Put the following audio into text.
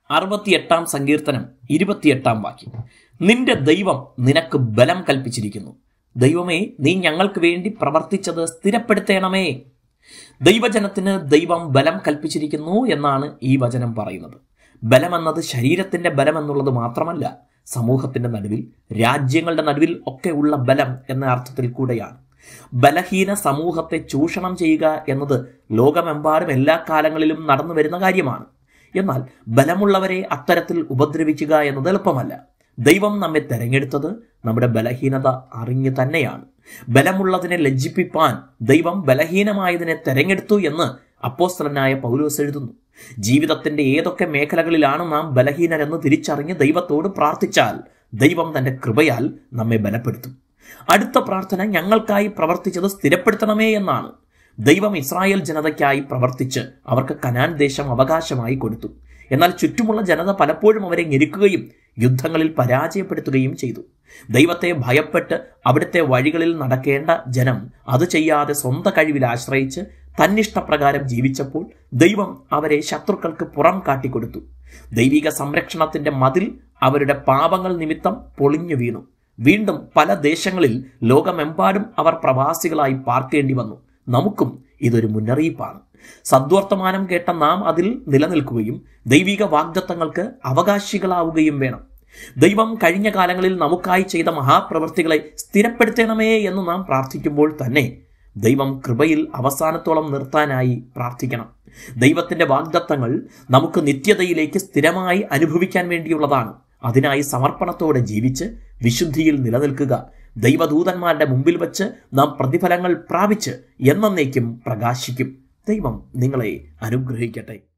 അറുപത്തിയെട്ടാം സങ്കീർത്തനം ഇരുപത്തിയെട്ടാം വാക്യം നിന്റെ ദൈവം നിനക്ക് ബലം കൽപ്പിച്ചിരിക്കുന്നു ദൈവമേ നീ ഞങ്ങൾക്ക് വേണ്ടി പ്രവർത്തിച്ചത് സ്ഥിരപ്പെടുത്തേണമേ ദൈവജനത്തിന് ദൈവം ബലം കൽപ്പിച്ചിരിക്കുന്നു എന്നാണ് ഈ വചനം പറയുന്നത് ബലമെന്നത് ശരീരത്തിന്റെ ബലം എന്നുള്ളത് മാത്രമല്ല സമൂഹത്തിന്റെ നടുവിൽ രാജ്യങ്ങളുടെ നടുവിൽ ഒക്കെ ഉള്ള ബലം എന്ന അർത്ഥത്തിൽ കൂടെയാണ് ബലഹീന സമൂഹത്തെ ചൂഷണം ചെയ്യുക എന്നത് ലോകമെമ്പാടും എല്ലാ കാലങ്ങളിലും നടന്നു വരുന്ന കാര്യമാണ് എന്നാൽ ബലമുള്ളവരെ അത്തരത്തിൽ ഉപദ്രവിക്കുക എന്നത് എളുപ്പമല്ല ദൈവം നമ്മെ തെരഞ്ഞെടുത്തത് നമ്മുടെ ബലഹീനത അറിഞ്ഞു തന്നെയാണ് ബലമുള്ളതിനെ ലജ്ജിപ്പിപ്പാൻ ദൈവം ബലഹീനമായതിനെ തെരഞ്ഞെടുത്തു എന്ന് അപ്പോസ്തലനായ പൗലോസ് എഴുതുന്നു ജീവിതത്തിന്റെ ഏതൊക്കെ മേഖലകളിലാണ് നാം ബലഹീനരെന്ന് തിരിച്ചറിഞ്ഞ് ദൈവത്തോട് പ്രാർത്ഥിച്ചാൽ ദൈവം തന്റെ കൃപയാൽ നമ്മെ ബലപ്പെടുത്തും അടുത്ത പ്രാർത്ഥന ഞങ്ങൾക്കായി പ്രവർത്തിച്ചത് സ്ഥിരപ്പെടുത്തണമേ എന്നാണ് ദൈവം ഇസ്രായേൽ ജനതയ്ക്കായി പ്രവർത്തിച്ച് അവർക്ക് കനാൻ ദേശം അവകാശമായി കൊടുത്തു എന്നാൽ ചുറ്റുമുള്ള ജനത പലപ്പോഴും അവരെ ഞെരുക്കുകയും യുദ്ധങ്ങളിൽ പരാജയപ്പെടുത്തുകയും ചെയ്തു ദൈവത്തെ ഭയപ്പെട്ട് അവിടുത്തെ വഴികളിൽ നടക്കേണ്ട ജനം അത് ചെയ്യാതെ സ്വന്തം കഴിവിൽ ആശ്രയിച്ച് തന്നിഷ്ടപ്രകാരം ജീവിച്ചപ്പോൾ ദൈവം അവരെ ശത്രുക്കൾക്ക് പുറം കാട്ടിക്കൊടുത്തു ദൈവിക സംരക്ഷണത്തിന്റെ മതിൽ അവരുടെ പാപങ്ങൾ നിമിത്തം പൊളിഞ്ഞു വീണു വീണ്ടും പല ദേശങ്ങളിൽ ലോകമെമ്പാടും അവർ പ്രവാസികളായി പാർക്കേണ്ടി വന്നു നമുക്കും ഇതൊരു മുന്നറിയിപ്പാണ് സദ്വർത്തമാനം കേട്ട നാം അതിൽ നിലനിൽക്കുകയും ദൈവിക വാഗ്ദത്തങ്ങൾക്ക് അവകാശികളാവുകയും വേണം ദൈവം കഴിഞ്ഞ കാലങ്ങളിൽ നമുക്കായി ചെയ്ത മഹാപ്രവൃത്തികളെ സ്ഥിരപ്പെടുത്തണമേ എന്ന് നാം പ്രാർത്ഥിക്കുമ്പോൾ തന്നെ ദൈവം കൃപയിൽ അവസാനത്തോളം നിർത്താനായി പ്രാർത്ഥിക്കണം ദൈവത്തിന്റെ വാഗ്ദത്തങ്ങൾ നമുക്ക് നിത്യതയിലേക്ക് സ്ഥിരമായി അനുഭവിക്കാൻ വേണ്ടിയുള്ളതാണ് അതിനായി സമർപ്പണത്തോടെ ജീവിച്ച് വിശുദ്ധിയിൽ നിലനിൽക്കുക ദൈവദൂതന്മാരുടെ മുമ്പിൽ വച്ച് നാം പ്രതിഫലങ്ങൾ പ്രാപിച്ച് എന്നേക്കും പ്രകാശിക്കും ദൈവം നിങ്ങളെ അനുഗ്രഹിക്കട്ടെ